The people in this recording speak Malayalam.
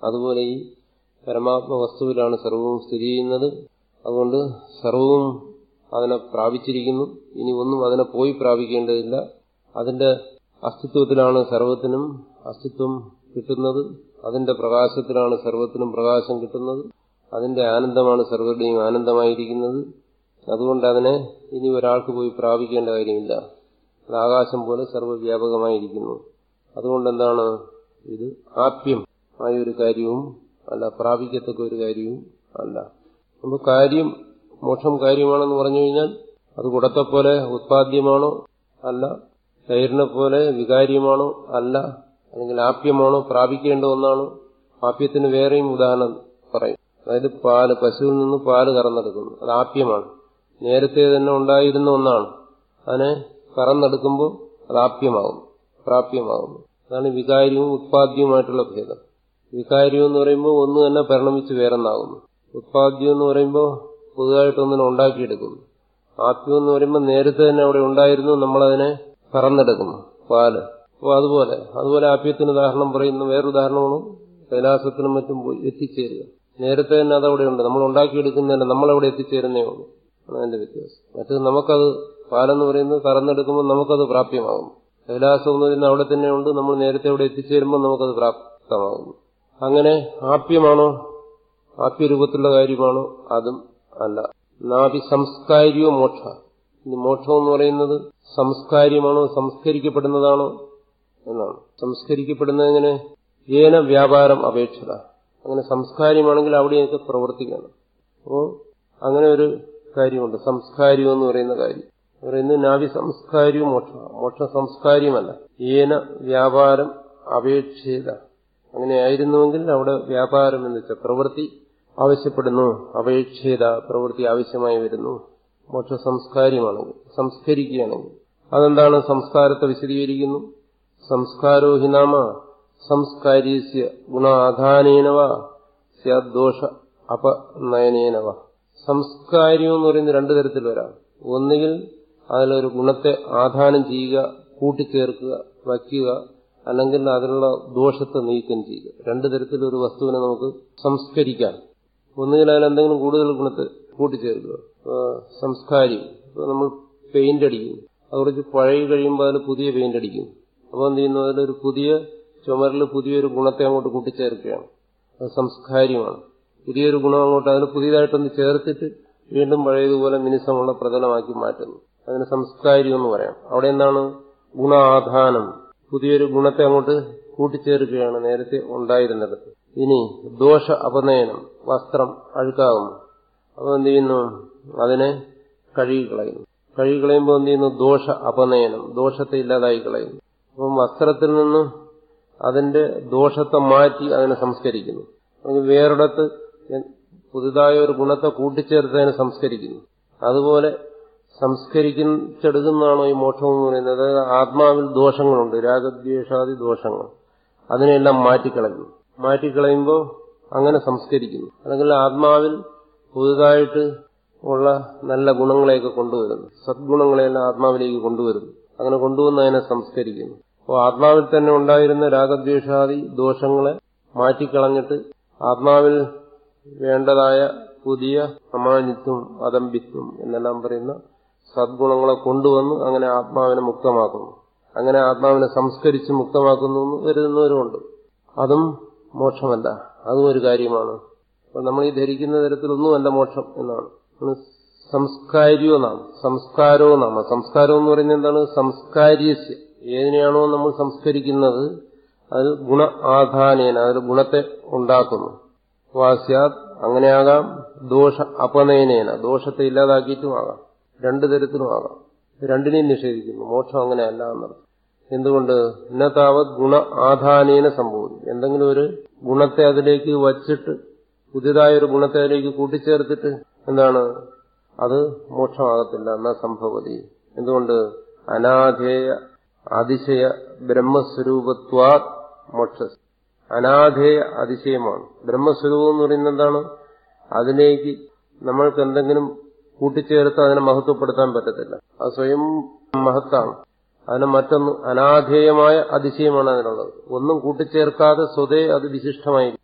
അതുപോലെ ഈ പരമാത്മ വസ്തുവിലാണ് സർവവും സ്ഥിതി ചെയ്യുന്നത് അതുകൊണ്ട് സർവവും അതിനെ പ്രാപിച്ചിരിക്കുന്നു ഇനി ഒന്നും അതിനെ പോയി പ്രാപിക്കേണ്ടതില്ല അതിന്റെ അസ്തിത്വത്തിലാണ് സർവത്തിനും അസ്തിത്വം കിട്ടുന്നത് അതിന്റെ പ്രകാശത്തിലാണ് സർവത്തിനും പ്രകാശം കിട്ടുന്നത് അതിന്റെ ആനന്ദമാണ് സർവരുടെയും ആനന്ദമായിരിക്കുന്നത് അതുകൊണ്ട് അതിനെ ഇനി ഒരാൾക്ക് പോയി പ്രാപിക്കേണ്ട കാര്യമില്ല അത് ആകാശം പോലെ സർവ്വവ്യാപകമായിരിക്കുന്നു അതുകൊണ്ട് എന്താണ് ഇത് ആപ്യം ആയ ഒരു കാര്യവും അല്ല പ്രാപിക്കത്തക്ക ഒരു കാര്യവും അല്ല അപ്പൊ കാര്യം മോക്ഷം കാര്യമാണെന്ന് പറഞ്ഞു കഴിഞ്ഞാൽ അത് കുടത്തെ പോലെ ഉത്പാദ്യമാണോ അല്ല തൈരിനെ പോലെ വികാര്യമാണോ അല്ല അല്ലെങ്കിൽ ആപ്യമാണോ പ്രാപിക്കേണ്ട ഒന്നാണോ ആപ്യത്തിന് വേറെയും ഉദാഹരണം പറയും അതായത് പാല് പശുവിൽ നിന്ന് പാല് കറന്നെടുക്കുന്നു അത് ആപ്യമാണ് നേരത്തെ തന്നെ ഉണ്ടായിരുന്ന ഒന്നാണ് അതിനെ കറന്നെടുക്കുമ്പോൾ അത് ആപ്യമാകും പ്രാപ്യമാകുന്നു അതാണ് വികാര്യവും ഉത്പാദ്യവുമായിട്ടുള്ള ഭേദം വികാര്യം എന്ന് പറയുമ്പോൾ ഒന്ന് തന്നെ പരിണമിച്ച് വേറെന്നാകുന്നു ഉത്പാദ്യം എന്ന് പറയുമ്പോൾ പുതുതായിട്ടൊന്നിനെ ഉണ്ടാക്കിയെടുക്കുന്നു ആപ്യം എന്ന് പറയുമ്പോൾ നേരത്തെ തന്നെ അവിടെ ഉണ്ടായിരുന്നു നമ്മളതിനെ കറന്നെടുക്കുന്നു പാല് അപ്പോൾ അതുപോലെ അതുപോലെ ആപ്യത്തിന് ഉദാഹരണം പറയുന്ന വേറൊരു ഉദാഹരണമാണ് കൈലാസത്തിനും മറ്റും പോയി എത്തിച്ചേരുക നേരത്തെ തന്നെ അതവിടെ ഉണ്ട് നമ്മൾ ഉണ്ടാക്കിയെടുക്കുന്നതല്ല നമ്മളവിടെ എത്തിച്ചേരുന്നേ ഉള്ളൂ അതിന്റെ വ്യത്യാസം മറ്റത് നമുക്കത് പാലെന്ന് പറയുന്നത് കറന്നെടുക്കുമ്പോൾ നമുക്കത് പ്രാപ്യമാകും കൈലാസം എന്ന് പറയുന്നത് അവിടെ തന്നെ ഉണ്ട് നമ്മൾ നേരത്തെ അവിടെ എത്തിച്ചേരുമ്പോൾ നമുക്കത് പ്രാപ്തമാകുന്നു അങ്ങനെ ആപ്യമാണോ ആപ്യരൂപത്തിലുള്ള കാര്യമാണോ അതും അല്ല നാഭി സംസ്കാരിയോ മോക്ഷ ഇനി മോക്ഷം എന്ന് പറയുന്നത് സംസ്കാര്യമാണോ സംസ്കരിക്കപ്പെടുന്നതാണോ എന്നാണ് സംസ്കരിക്കപ്പെടുന്നത് എങ്ങനെ ഏന വ്യാപാരം അപേക്ഷത അങ്ങനെ സംസ്കാര്യമാണെങ്കിൽ അവിടെയൊക്കെ പ്രവർത്തിക്കണം അപ്പോൾ അങ്ങനെ ഒരു കാര്യമുണ്ട് സംസ്കാര്യം എന്ന് പറയുന്ന കാര്യം പറയുന്നത് നാവി സംസ്കാര്യവും മോക്ഷ മോക്ഷ സംസ്കാര്യമല്ല ഏന വ്യാപാരം അപേക്ഷിത അങ്ങനെ ആയിരുന്നുവെങ്കിൽ അവിടെ വ്യാപാരം എന്ന് വെച്ചാൽ പ്രവൃത്തി ആവശ്യപ്പെടുന്നു അപേക്ഷിത പ്രവൃത്തി ആവശ്യമായി വരുന്നു മോക്ഷ സംസ്കാര്യമാണെങ്കിൽ സംസ്കരിക്കുകയാണെങ്കിൽ അതെന്താണ് സംസ്കാരത്തെ വിശദീകരിക്കുന്നു സംസ്കാരോ ഹി നാമ സംസ്കാര്യസ്യ ഗുണാധാനേനവ സ്യാദോഷ അപനയനേനവ സംസ്കാര്യം എന്ന് പറയുന്നത് രണ്ടു തരത്തിൽ വരാം ഒന്നുകിൽ അതിലൊരു ഗുണത്തെ ആധാനം ചെയ്യുക കൂട്ടിച്ചേർക്കുക വയ്ക്കുക അല്ലെങ്കിൽ അതിനുള്ള ദോഷത്തെ നീക്കം ചെയ്യുക രണ്ടു തരത്തിലൊരു വസ്തുവിനെ നമുക്ക് സംസ്കരിക്കാം ഒന്നുകിൽ അതിൽ എന്തെങ്കിലും കൂടുതൽ ഗുണത്തെ കൂട്ടിച്ചേർക്കുക സംസ്കാരം ഇപ്പോൾ നമ്മൾ പെയിന്റ് അടിക്കും അത് കുറച്ച് പഴയ കഴിയുമ്പോൾ അതിൽ പുതിയ പെയിന്റ് അടിക്കും അപ്പോൾ എന്ത് ചെയ്യുന്നു അതിലൊരു പുതിയ ചുമരിൽ പുതിയൊരു ഗുണത്തെ അങ്ങോട്ട് കൂട്ടിച്ചേർക്കുകയാണ് അത് സംസ്കാര്യമാണ് പുതിയൊരു ഗുണം അങ്ങോട്ട് അതിന് പുതിയതായിട്ടൊന്ന് ചേർത്തിട്ട് വീണ്ടും പഴയതുപോലെ മിനിസമുള്ള പ്രതലമാക്കി മാറ്റുന്നു അതിന് സംസ്കാര്യം എന്ന് പറയാം അവിടെ എന്താണ് ഗുണാധാനം പുതിയൊരു ഗുണത്തെ അങ്ങോട്ട് കൂട്ടിച്ചേർക്കുകയാണ് നേരത്തെ ഉണ്ടായിരുന്നത് ഇനി ദോഷ അപനയനം വസ്ത്രം അഴുക്കാകുന്നു അപ്പോൾ എന്ത് ചെയ്യുന്നു അതിനെ കഴുകിക്കളയുന്നു കഴുകിക്കളയുമ്പോൾ എന്ത് ചെയ്യുന്നു ദോഷ അപനയനം ദോഷത്തെ ഇല്ലാതായി കളയുന്നു അപ്പം വസ്ത്രത്തിൽ നിന്ന് അതിന്റെ ദോഷത്തെ മാറ്റി അതിനെ സംസ്കരിക്കുന്നു അല്ലെങ്കിൽ വേറൊരിടത്ത് പുതുതായ ഒരു ഗുണത്തെ കൂട്ടിച്ചേർത്ത് അതിനെ സംസ്കരിക്കുന്നു അതുപോലെ സംസ്കരിച്ചെടുക്കുന്നതാണോ ഈ മോക്ഷം എന്ന് പറയുന്നത് അതായത് ആത്മാവിൽ ദോഷങ്ങളുണ്ട് രാഗദ്വേഷാദി ദോഷങ്ങൾ അതിനെല്ലാം മാറ്റിക്കളയുന്നു മാറ്റിക്കളയുമ്പോൾ അങ്ങനെ സംസ്കരിക്കുന്നു അല്ലെങ്കിൽ ആത്മാവിൽ പുതുതായിട്ട് ഉള്ള നല്ല ഗുണങ്ങളെയൊക്കെ കൊണ്ടുവരുന്നു സദ്ഗുണങ്ങളെല്ലാം ആത്മാവിലേക്ക് കൊണ്ടുവരുന്നു അങ്ങനെ കൊണ്ടുവന്ന് അതിനെ സംസ്കരിക്കുന്നു അപ്പോൾ ആത്മാവിൽ തന്നെ ഉണ്ടായിരുന്ന രാഗദ്വേഷാദി ദോഷങ്ങളെ മാറ്റിക്കളഞ്ഞിട്ട് ആത്മാവിൽ വേണ്ടതായ പുതിയ അമാനിത്വം അതമ്പിത്വം എന്നെല്ലാം പറയുന്ന സദ്ഗുണങ്ങളെ കൊണ്ടുവന്ന് അങ്ങനെ ആത്മാവിനെ മുക്തമാക്കുന്നു അങ്ങനെ ആത്മാവിനെ സംസ്കരിച്ച് മുക്തമാക്കുന്നു എന്ന് കരുതുന്നവരുമുണ്ട് അതും മോക്ഷമല്ല അതും ഒരു കാര്യമാണ് അപ്പൊ നമ്മൾ ഈ ധരിക്കുന്ന തരത്തിലൊന്നുമല്ല മോക്ഷം എന്നാണ് സംസ്കാരിയോ നാം സംസ്കാരോ നാമ സംസ്കാരം എന്ന് പറയുന്നത് എന്താണ് സംസ്കാര്യസ്യ ഏതിനെയാണോ നമ്മൾ സംസ്കരിക്കുന്നത് അതിൽ ഗുണ ആധാനേന അതിൽ ഗുണത്തെ ഉണ്ടാക്കുന്നു വാസ്യാത് അങ്ങനെയാകാം ദോഷ അപനയനേന ദോഷത്തെ ഇല്ലാതാക്കിയിട്ടുമാകാം രണ്ടു തരത്തിലുമാകാം രണ്ടിനെയും നിഷേധിക്കുന്നു മോക്ഷം അങ്ങനെയല്ല എന്നർത്ഥം എന്തുകൊണ്ട് ഇന്നത്താവത് ഗുണ ആധാനേന സംഭവിക്കും എന്തെങ്കിലും ഒരു ഗുണത്തെ അതിലേക്ക് വച്ചിട്ട് പുതിയതായ ഒരു ഗുണത്തെ അതിലേക്ക് കൂട്ടിച്ചേർത്തിട്ട് എന്താണ് അത് മോക്ഷമാകത്തില്ല എന്ന സംഭവതി എന്തുകൊണ്ട് അനാധേയ അതിശയ ബ്രഹ്മസ്വരൂപത്വാ മോക്ഷ അനാധേയ അതിശയമാണ് ബ്രഹ്മസ്വരൂപം എന്ന് പറയുന്നത് എന്താണ് അതിലേക്ക് നമ്മൾക്ക് എന്തെങ്കിലും കൂട്ടിച്ചേർത്ത് അതിനെ മഹത്വപ്പെടുത്താൻ പറ്റത്തില്ല അത് സ്വയം മഹത്താണ് അതിന് മറ്റൊന്ന് അനാധേയമായ അതിശയമാണ് അതിനുള്ളത് ഒന്നും കൂട്ടിച്ചേർക്കാതെ സ്വതേ അത് വിശിഷ്ടമായി